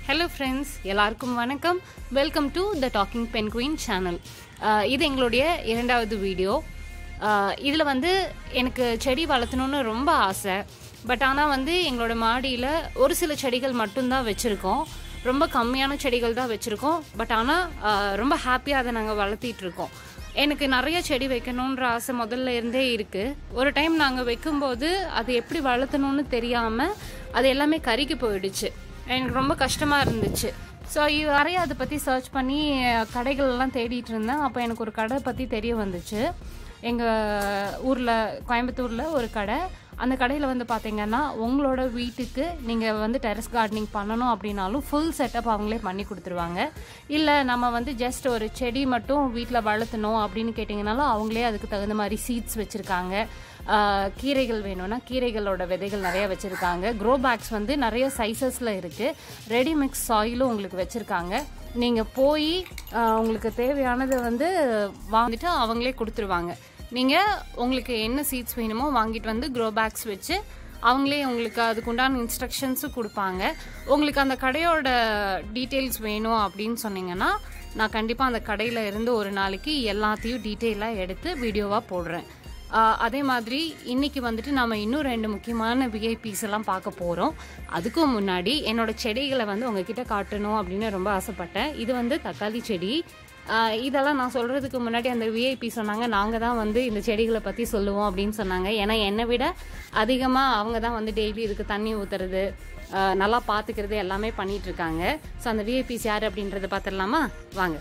Hello friends எல்லாருக்கும் வணக்கம் welcome to the talking pen queen channel இது எங்களுடைய இரண்டாவது வீடியோ இதில் வந்து எனக்கு செடி வளர்த்தணுன்னு ரொம்ப ஆசை பட் ஆனால் வந்து எங்களோட மாடியில் ஒரு சில செடிகள் மட்டும்தான் வச்சுருக்கோம் ரொம்ப கம்மியான செடிகள் தான் வச்சுருக்கோம் பட் ஆனால் ரொம்ப ஹாப்பியாக அதை நாங்கள் வளர்த்திட்டு இருக்கோம் எனக்கு நிறைய செடி வைக்கணுன்ற ஆசை முதல்ல இருந்தே இருக்குது ஒரு டைம் நாங்கள் வைக்கும்போது அது எப்படி வளர்த்தணும்னு தெரியாமல் அது எல்லாமே கருகி போயிடுச்சு எனக்கு ரொம்ப கஷ்டமாக இருந்துச்சு ஸோ நிறைய அதை பற்றி சர்ச் பண்ணி கடைகள்லாம் தேடிட்டு இருந்தேன் அப்போ எனக்கு ஒரு கடை பற்றி தெரிய வந்துச்சு எங்கள் ஊரில் கோயம்புத்தூரில் ஒரு கடை அந்த கடையில் வந்து பார்த்தீங்கன்னா உங்களோட வீட்டுக்கு நீங்கள் வந்து டெரஸ் கார்டனிங் பண்ணணும் அப்படின்னாலும் ஃபுல் செட்டப் அவங்களே பண்ணி கொடுத்துருவாங்க இல்லை நம்ம வந்து ஜஸ்ட் ஒரு செடி மட்டும் வீட்டில் வளர்த்தணும் அப்படின்னு கேட்டிங்கனாலும் அவங்களே அதுக்கு தகுந்த மாதிரி சீட்ஸ் வச்சுருக்காங்க கீரைகள் வேணும்னா கீரைகளோட விதைகள் நிறைய வச்சுருக்காங்க க்ரோ பேக்ஸ் வந்து நிறைய சைஸஸில் இருக்குது ரெடிமிக்ஸ் சாயிலும் உங்களுக்கு வச்சுருக்காங்க நீங்கள் போய் உங்களுக்கு தேவையானதை வந்து வாங்கிட்டு அவங்களே கொடுத்துருவாங்க நீங்கள் உங்களுக்கு என்ன சீட்ஸ் வேணுமோ வாங்கிட்டு வந்து க்ரோ பேக்ஸ் வச்சு அவங்களே உங்களுக்கு அதுக்கு உண்டான இன்ஸ்ட்ரக்ஷன்ஸும் கொடுப்பாங்க உங்களுக்கு அந்த கடையோட டீட்டெயில்ஸ் வேணும் அப்படின்னு சொன்னீங்கன்னா நான் கண்டிப்பாக அந்த கடையில் இருந்து ஒரு நாளைக்கு எல்லாத்தையும் டீட்டெயிலாக எடுத்து வீடியோவாக போடுறேன் அதே மாதிரி இன்னைக்கு வந்துட்டு நம்ம இன்னும் ரெண்டு முக்கியமான விஐபிஸ் எல்லாம் பார்க்க போகிறோம் அதுக்கும் முன்னாடி என்னோட செடிகளை வந்து உங்ககிட்ட காட்டணும் அப்படின்னு ரொம்ப ஆசைப்பட்டேன் இது வந்து தக்காளி செடி இதெல்லாம் நான் சொல்கிறதுக்கு முன்னாடி அந்த விஐபி சொன்னாங்க நாங்கள் தான் வந்து இந்த செடிகளை பற்றி சொல்லுவோம் அப்படின்னு சொன்னாங்க ஏன்னா என்னை விட அதிகமாக அவங்க தான் வந்து டெய்லி இதுக்கு தண்ணி ஊற்றுறது நல்லா பார்த்துக்கிறது எல்லாமே பண்ணிட்டு இருக்காங்க ஸோ அந்த விஐபிஸ் யார் அப்படின்றத பார்த்துடலாமா வாங்க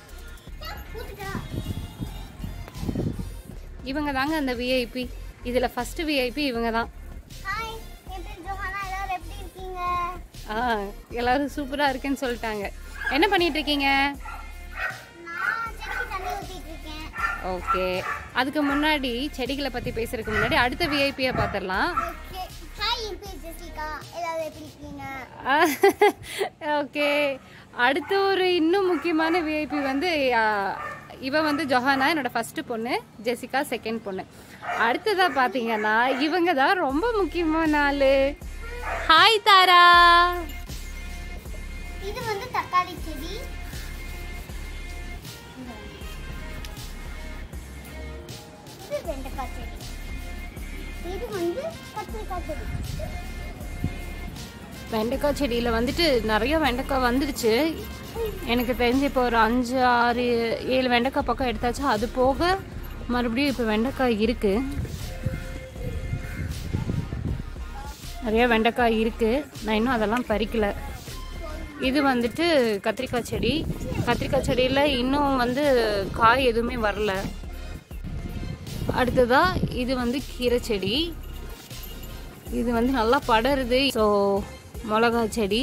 இவங்க தாங்க அந்த விஐபி இதில் ஃபஸ்ட்டு விஐபி இவங்க தான் ஹாய் என் பேர் ஜோஹானா எல்லாரும் எப்படி இருக்கீங்க ஆ எல்லாரும் சூப்பராக இருக்குன்னு சொல்லிட்டாங்க என்ன பண்ணிட்டு இருக்கீங்க நான் செடிக்கு தண்ணி ஊத்திட்டு இருக்கேன் ஓகே அதுக்கு முன்னாடி செடிகளை பற்றி பேசுறதுக்கு முன்னாடி அடுத்த விஐபியை பார்த்துடலாம் ஓகே ஹாய் என் பேர் ஜெசிகா எல்லாரும் எப்படி இருக்கீங்க ஓகே அடுத்து ஒரு இன்னும் முக்கியமான விஐபி வந்து ஆ, இவ வந்து ஜொஹானா என்னோட ஃபர்ஸ்ட் பொண்ணு ஜெசிகா செகண்ட் பொண்ணு அடுத்ததா பார்த்தீங்கன்னா இவங்க தான் ரொம்ப முக்கியமான ஆளு ஹாய் தாரா இது வந்து தக்காளி செடி இது வெண்டைக்காய் செடி இது வந்து கத்திரிக்காய் செடி வெண்டைக்காய் செடியில் வந்துட்டு நிறைய வெண்டைக்காய் வந்துடுச்சு எனக்கு தெரிஞ்சு இப்போ ஒரு அஞ்சு ஆறு ஏழு வெண்டைக்காய் பக்கம் எடுத்தாச்சு அது போக மறுபடியும் இப்போ வெண்டைக்காய் இருக்கு நிறைய வெண்டைக்காய் இருக்கு நான் இன்னும் அதெல்லாம் பறிக்கல இது வந்துட்டு கத்திரிக்காய் செடி கத்திரிக்காய் செடியில் இன்னும் வந்து காய் எதுவுமே வரல அடுத்ததா இது வந்து கீரை செடி இது வந்து நல்லா படருது ஸோ மிளகா செடி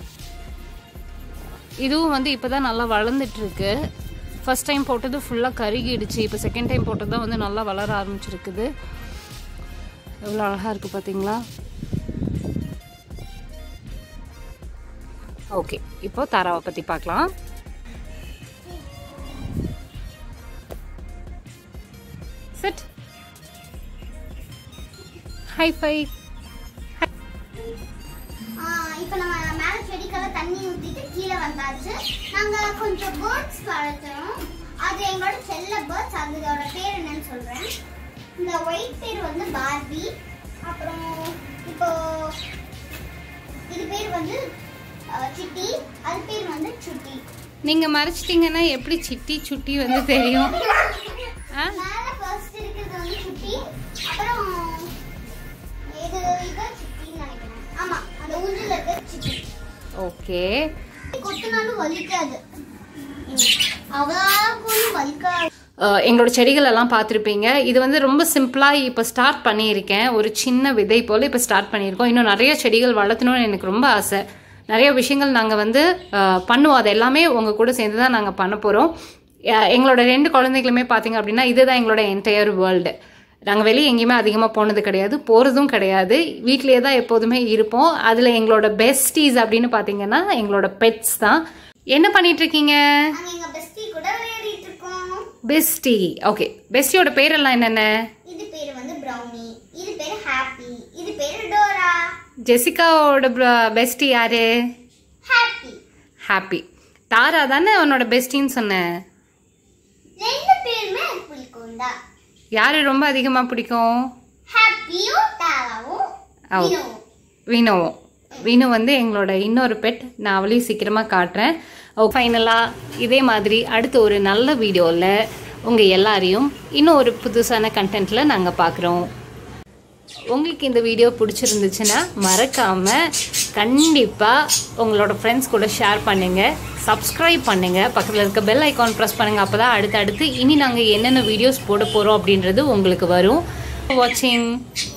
இதுவும் வந்து இப்போ தான் நல்லா வளர்ந்துட்டு இருக்கு ஃபர்ஸ்ட் டைம் போட்டது ஃபுல்லாக கருகிடுச்சு இப்போ செகண்ட் டைம் போட்டது தான் வந்து நல்லா வளர ஆரம்பிச்சிருக்குது எவ்வளோ அழகாக இருக்குது பார்த்தீங்களா ஓகே இப்போ தாராவை பற்றி பார்க்கலாம் செட் ஹை ஃபை இப்போ நம்ம மேல செடிக்கெல்லாம் தண்ணி ஊத்திட்டு கீழே வந்தாச்சு நாங்க கொஞ்சம் பேர்ட்ஸ் வளர்த்துறோம் அது எங்களோட செல்ல பேர்ட்ஸ் அதோட பேர் என்னன்னு சொல்றேன் இந்த ஒயிட் பேர் வந்து பார்பி அப்புறம் இப்போ இது பேர் வந்து அஹ், சிட்டி அது பேர் வந்து சுட்டி நீங்கள் மறைச்சிட்டிங்கன்னா எப்படி சிட்டி சுட்டி வந்து தெரியும் ஆ மேல ஃபர்ஸ்ட் இருக்கிறது வந்து சுட்டி அப்புறம் இது இது சிட்டின்னு நினைக்கிறேன் ஆமா அந்த ஊஞ்சல் இருக்கிறது சிட்டி ஓகே கொட்டினாலும் வலிக்காது அவ்வளோ வலிக்காது அஹ் எங்களோட செடிகள் எல்லாம் பார்த்துருப்பீங்க இது வந்து ரொம்ப சிம்பிளாக இப்போ ஸ்டார்ட் பண்ணியிருக்கேன் ஒரு சின்ன விதை போல் இப்போ ஸ்டார்ட் பண்ணியிருக்கோம் இன்னும் நிறைய செடிகள் வளர்த்தணும்னு எனக்கு ரொம்ப ஆசை நிறைய விஷயங்கள் நாங்கள் வந்து அஹ், பண்ணுவோம் அது எல்லாமே உங்கள் கூட சேர்ந்து தான் நாங்கள் பண்ண போகிறோம் எங்களோட ரெண்டு குழந்தைகளுமே பார்த்தீங்க அப்படின்னா இதுதான் எங்களோட என்டையர் வேர்ல்டு நாங்கள் வெளியே எங்கேயுமே அதிகமாக போனது கிடையாது போகிறதும் கிடையாது வீட்லேயே தான் எப்போதுமே இருப்போம் அதில் எங்களோட பெஸ்டீஸ் அப்படின்னு பார்த்தீங்கன்னா எங்களோட பெட்ஸ் தான் என்ன பண்ணிட்டு இருக்கீங்க நாங்க எங்க பெஸ்டி கூட விளையாடிட்டு இருக்கோம் பெஸ்டி ஓகே பெஸ்டியோட பேரெல்லாம் என்னென்ன இது பேர் வந்து ப்ரௌனி இது பேர் ஹாப்பி இது பேர் டோரா ஜெசிகாவோட பெஸ்டி யாரு ஹாப்பி ஹாப்பி தாரா தானே உன்னோட பெஸ்டின்னு சொன்னேன் ரெண்டு பேருமே எனக்கு பிடிக்கும் தான் யார் ரொம்ப அதிகமாக பிடிக்கும் ஹாப்பியும் தாராவும் ஓ. வினோவும். வினோவும் வினு வந்து எங்களோட இன்னொரு பெட் நான் அவளையும் சீக்கிரமாக காட்டுறேன் ஓ ஃபைனலாக இதே மாதிரி அடுத்த ஒரு நல்ல வீடியோவில் உங்கள் எல்லாரையும் இன்னும் ஒரு புதுசான கண்டென்ட்டில் நாங்கள் பார்க்குறோம் உங்களுக்கு இந்த வீடியோ பிடிச்சிருந்துச்சுன்னா மறக்காமல் கண்டிப்பாக உங்களோட ஃப்ரெண்ட்ஸ் கூட ஷேர் பண்ணுங்கள் சப்ஸ்கிரைப் பண்ணுங்கள் பக்கத்தில் இருக்க பெல் ஐக்கான் ப்ரெஸ் பண்ணுங்கள் அப்போ தான் அடுத்தடுத்து இனி நாங்கள் என்னென்ன வீடியோஸ் போட போகிறோம் அப்படின்றது உங்களுக்கு வரும் வாட்சிங்